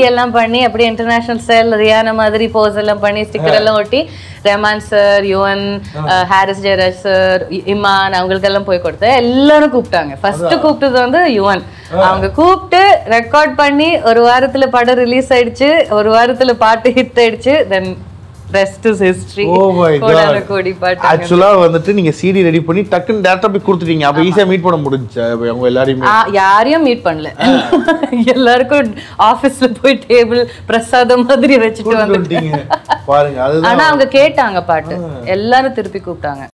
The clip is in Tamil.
எல்லாம் பண்ணி அப்படியே இன்டர்நேஷனல் ஸ்டைல் ரியானா மாதிரி போஸ் எல்லாம் பண்ணி ஸ்டிக்கர் எல்லாம் ஒட்டி ரஹ்மான் சார் யுவன் ஹாரிஸ் ஜெயராஜ் சார் இமான் அவங்களுக்கெல்லாம் போய் கொடுத்தேன் எல்லாரும் கூப்பிட்டாங்க ஃபர்ஸ்ட் கூப்பிட்டது வந்து யுவன் அவங்க கூப்பிட்டு ரெக்கார்ட் பண்ணி ஒரு வாரத்துல படம் ரிலீஸ் ஆயிடுச்சு ஒரு வாரத்துல பாட்டு ஹிட் ஆயிடுச்சு then rest is history oh my கோடான காட் கோடி பாட்டு ஆக்சுவலா வந்துட்டு நீங்க சிடி ரெடி பண்ணி டக்குன்னு டேரக்டா போய் கொடுத்துட்டீங்க அப்ப ஈஸியா மீட் பண்ண முடிஞ்சுச்சு அப்ப அவங்க எல்லாரையுமே ஆ, யாரையும் மீட் பண்ணல எல்லாருக்கும் ஆபீஸ்ல போய் டேபிள் பிரசாதம் மாதிரி வச்சுட்டு கூட்டிட்டு வந்து வந்துட்டீங்க பாருங்க அதுதான் ஆனா அவங்க கேட்டாங்க பாட்டு எல்லாரும் திருப்பி கூப்பிட்டாங்க